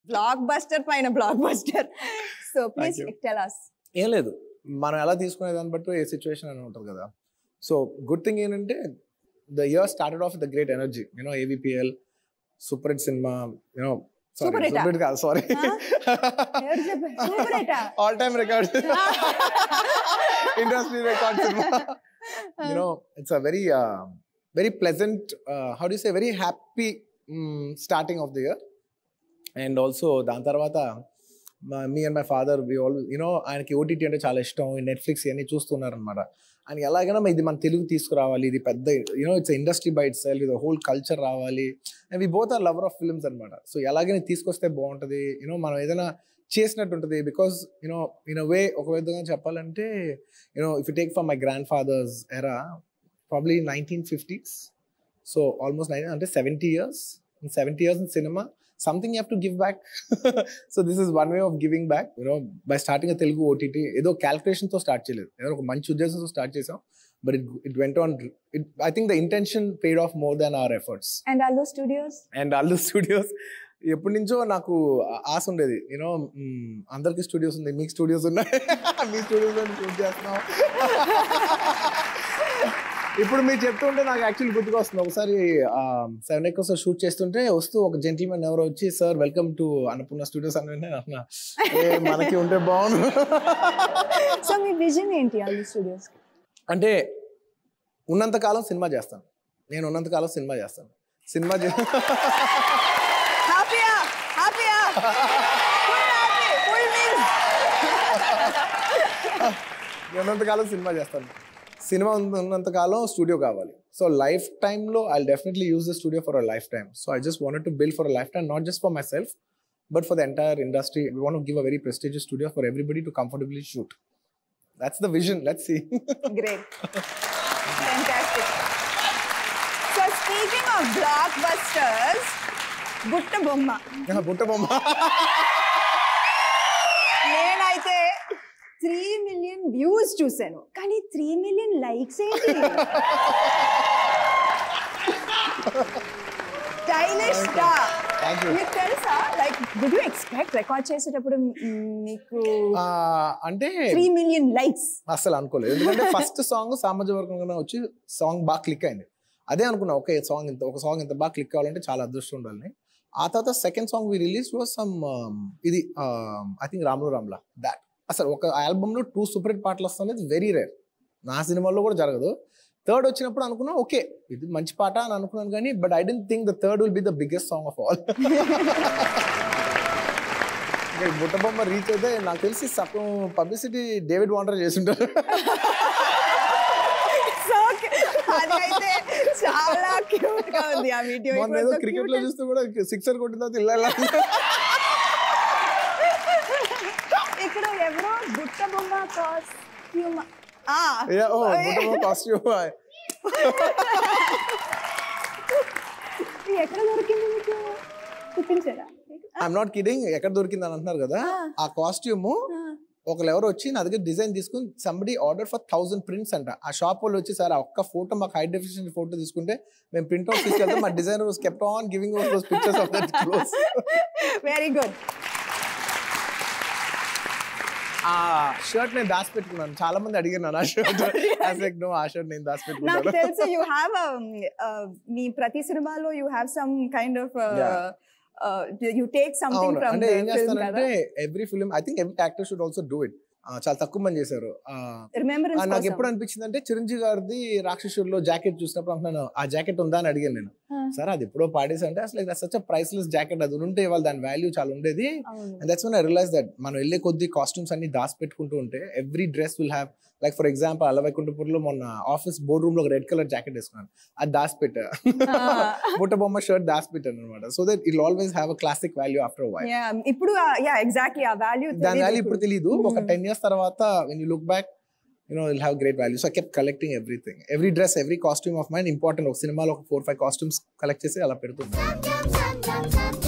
Black blockbuster పైన blockbuster so please you. Tell us ఏం లేదు మనం ఎలా తీసుకునే దాన్ని బట్టి ఏ సిచ్యువేషన్ అని ఉంటుంది కదా సో గుడ్ థింగ్ ఏంటంటే the year started of the great energy you know AVPL super hit సినిమా యూనో Super hit ఆ? సూపర్ హిట్ కాదు సారీ ఎవరు చెప్పారు సూపర్ ఏటా all time record industry record సినిమా you know it's a very very pleasant how do say very happy starting of the year and also దాని తర్వాత me and my father we all you know ఆయనకి OTT అంటే చాలా ఇష్టం Netflix ఇవన్నీ చూస్తున్నారనమాట ఆయన ఎలాగైనా ఇది మన తెలుగు తీసుకురావాలి ఇది పెద్ద you know it's industry by itself ఇది హోల్ కల్చర్ రావాలి and we both are lover of films అనమాట సో ఎలాగైనా తీసుకొస్తే బాగుంటుంది యూనో మనం ఏదైనా చేసినట్టు ఉంటుంది because you know in a way ఒక విధంగా చెప్పాలంటే you know if you take for my grandfather's era probably nineteen fifties so almost nine అంటే seventy years seventy years in cinema something you have to give back so this is one way of giving back you know by starting Telugu OTT ఏదో calculation తో start చేయలేదు ఏదో ఒక మంచి ఉద్దేశంతో start చేసాం but it it went on it I think the intention paid off more than our efforts and Allu Studios and Allu Studios ఎప్పటి నుంచో నాకు ఆ- ఆశ ఉండేది యూనో అందరికి స్టూడియోస్ ఉంది మీకు స్టూడియోస్ ఉన్నాయి మీ స్టూడియోస్ షూట్ చేస్తున్నాం ఇప్పుడు మీరు చెప్తుంటే నాకు యాక్చువల్లీ గుర్తుకు వస్తుంది ఒకసారి సెవెన్ ఎక్కర్స్ షూట్ చేస్తుంటే వస్తూ ఒక జెంటిల్మెన్ ఎవరో వచ్చి sir welcome to Annapurna Studios అని వెంటనే అన్నా "ఏ, మనకి ఉంటే బాగుండు సో మీ విజన్ ఏంటి అల్లు స్టూడియోస్ అంటే ఉన్నంత కాలం సినిమా చేస్తాను నేను ఉన్నంత కాలం సినిమా చేస్తాను సినిమా చే హ్యాపీయా హ్యాపీయా ఫుల్ హ్యాపీ ఫుల్ మీల్స్ ఉన్నంత కాలం సినిమా చేస్తాను సినిమా ఉన్నంత కాలం స్టూడియో కావాలి సో లైఫ్ టైంలో I definitely use the studio for a lifetime so I just want to build for a lifetime not just for myself but for the entire industry we want give a very prestigious studio for everybody to comfortably shoot that's the vision let's see great fantastic so speaking of blockbusters Butta Bomma బుట్ట బొమ్మ నేనైతే three million views చూశాను కానీ three million likes ఏంటి stylish గా Thank you. మీకు తెలుసా like did you expect record చేసేటప్పుడు మ్, మీకు ఆ, అంటే త్రీ మిలియన్ లైక్స్ అసలు అనుకోలేదు ఎందుకంటే ఫస్ట్ సాంగ్ సామాజిక వర్గంగా వచ్చి సాంగ్ బాగా క్లిక్ అయింది అదే అనుకున్నా ఓకే సాంగ్ ఇంత ఒక సాంగ్ ఇంత బాగా క్లిక్ అవ్వాలంటే చాలా అదృష్టం ఉండాలని ఆ తర్వాత second song we release was some ఇది I think Ramuloo Ramulaa that అసలు ఒక ఆల్బమ్ లో టూ సూపర్ హిట్ పాటలు వస్తుంది వెరీ రేర్ నా సినిమాల్లో కూడా జరగదు థర్డ్ వచ్చినప్పుడు అనుకున్నా ఓకే ఇది మంచి పాట అని అనుకున్నాను కానీ but I didn't think the third will be the biggest song of all Butta Bomma reach అయితే నాకు తెలిసి సగం పబ్లిసిటీ డేవిడ్ వాండర్ చేసింటారు సో అదైతే చాలా క్యూట్ గా ఉంది ఆ వీడియో మొన్న ఏదో క్రికెట్ లో చూస్తే కూడా సిక్సర్ కొట్టిన తర్వాత ఇల్లాల ఇక్కడ ఎవరో బుట్ట బొమ్మ కాస్ట్యూమ్ ఆ ఓ బుట్టబొమ్మ కాస్ట్యూమ్ ఇది ఎక్కడ దొరికింది మీకు చూపించారా ఐఎమ్ నాట్ కిడింగ్ ఎక్కడ దొరికింది అని అంటున్నారు కదా ఆ కాస్ట్యూమ్ ఒకరు ఎవరు వచ్చి నా దగ్గర డిజైన్ తీసుకుని somebody order for thousand prints అంట ఆ షాప్ వాళ్ళు వచ్చి సార్ ఆ ఒక్క ఫోటో మాకు హై డెఫినేషన్ ఫోటో తీసుకుంటే మేము ప్రింట్ అవుట్ తీసుకెళ్తాం మా designer was kept on giving those pictures of that clothes very good ఆ షర్ట్ నేను దాచి పెట్టుకున్నాను చాలా మంది అడిగారు నా షర్ట్ నో ఆ షర్ట్ నేను దాచి నాకు పెట్టుకున్నాను తెలుసు యూ హ్యావ్ మీ ప్రతి సినిమాలో you have some kind of you take something అవును ఫ్రమ్ అంటే ఏం ఫిల్మ్ కదా చేస్తానంటే every film I think every actor should also do it చాలా తక్కువ మంది చేశారు ఆ, ఆ, రిమెంబరెన్స్ నాకు ఎప్పుడు అనిపించింది అంటే చిరంజీవి గారిది రాక్షసుడిలో జాకెట్ చూసినప్పుడు అంటున్నాను ఆ జాకెట్ ఉందా అని అడిగాను నేను సార్ అది ఎప్పుడో పాడేసి అంటే అసలు సచ్ ప్రైస్లెస్ జాకెట్ అది ఉంటే ఇవాళ దాని వాల్యూ చాలా ఉండేది and that's one I realize that మనం వెళ్ళే కొద్ది కాస్ట్యూమ్స్ అన్ని దాచి పెట్టుకుంటూ ఉంటే every dress will have like for example అలవైకుంఠపూర్లో మొన్న ఆఫీస్ బోర్డ్ రూమ్ లో ఒక రెడ్ కలర్ జాకెట్ వేసుకున్నాను అది దాచి పెట్టా బుట్ట బొమ్మ షర్ట్ దాచి పెట్టాను అనమాట so that it always have a classic value after why ఇప్పుడు యా ఎగ్జాక్ట్లీ ఆ వాల్యూ దాని వాల్యూ ఇప్పుడు తెలియదు ఒక టెన్ ఇయర్స్ తర్వాత when you look back you know will have great value so I kept collecting everything every dress every costume of mine important ఒక సినిమాలో ఒక ఫోర్ ఫైవ్ కాస్ట్యూమ్స్ కలెక్ట్ చేసి అలా పెడుతుంది Jump, jump, jump, jump,